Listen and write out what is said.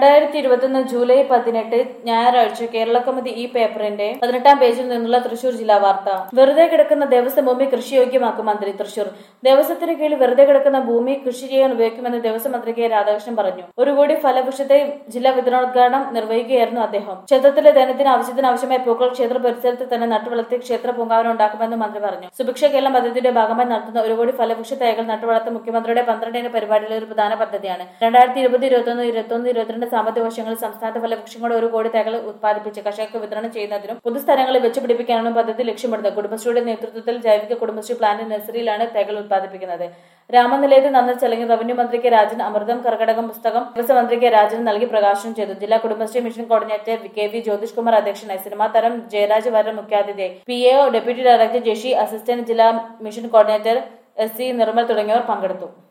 രണ്ടായിരത്തി ഇരുപത്തൊന്ന് ജൂലൈ പതിനെട്ട് ഞായറാഴ്ച കേരള കൗമുദി ഈ പേപ്പറിന്റെ പതിനെട്ടാം പേജിൽ നിന്നുള്ള തൃശൂർ ജില്ലാ വാർത്ത വെറുതെ കിടക്കുന്ന ദേവസ്വം ഭൂമി കൃഷിയോഗ്യമാക്കും മന്ത്രി തൃശൂർ ദേവസ്വത്തിന് കീഴിൽ വെറുതെ കിടക്കുന്ന ഭൂമി കൃഷി ചെയ്യാൻ ഉപയോഗിക്കുമെന്ന് ദേവസ്വം മന്ത്രി കെ രാധാകൃഷ്ണൻ പറഞ്ഞു ഒരു കോടി ഫലവൃക്ഷത്തെ ജില്ലാ വിതരണോദ്ഘാടനം നിർവഹിക്കുകയായിരുന്നു അദ്ദേഹം ക്ഷേത്രത്തിലെ ദൈനംദിന ആവശ്യത്തിന് ആവശ്യമായ പൂക്കൾ ക്ഷേത്ര പരിസരത്ത് തന്നെ നട്ടുവളർത്തി ക്ഷേത്ര പൂങ്കാവനം ഉണ്ടാക്കുമെന്ന് മന്ത്രി പറഞ്ഞു സുഭിക്ഷ കേരളം പദ്ധതിയുടെ ഭാഗമായി നടത്തുന്ന ഒരു കോടി ഫലവൃക്ഷ തൈകൾ നട്ടുവളർത്ത മുഖ്യമന്ത്രിയുടെ പന്ത്രണ്ടിന് പരിപാടിയിലെ ഒരു പ്രധാന പദ്ധതിയാണ് രണ്ടായിരത്തി ഇരുപത് ഇരുപത്തൊന്ന് ഇരുപത്തൊന്ന് ഇരുപത്തിരണ്ട് സാമ്പത്തിക വർഷങ്ങളിൽ സംസ്ഥാനത്ത് ഫലവൃക്ഷങ്ങളുടെ ഒരു കോടി തൈകൾ ഉത്പാദിപ്പിച്ച് കർഷകർക്ക് വിതരണം ചെയ്യുന്നതിനും പൊതുസ്ഥലങ്ങളിൽ വെച്ച് പിടിപ്പിക്കാനാണ് പദ്ധതി ലക്ഷ്യമിടുന്നത് കുടുംബശ്രീയുടെ നേതൃത്വത്തിൽ ജൈവിക കുടുംബശ്രീ പ്ലാന്റ് നഴ്സറിയിലാണ് തൈകൾ ഉത്പാദിപ്പിക്കുന്നത് രാമനിലയത്തിൽ നടന്ന ചടങ്ങിൽ റവന്യൂ മന്ത്രി കെ രാജൻ അമൃതം കർക്കടകം പുസ്തകം ദേവസ്വം മന്ത്രി കെ രാജൻ നൽകി പ്രകാശനം ചെയ്തു ജില്ലാ Kudumbashree mission coordinator K V Jyothish Kumar അധ്യക്ഷനായി സിനിമാ താരം ജയരാജ് വര മുഖ്യാതിഥിയായി P A deputy director Jashi assistant ജില്ലാ mission coordinator S C Nirmal തുടങ്ങിയവർ പങ്കെടുത്തു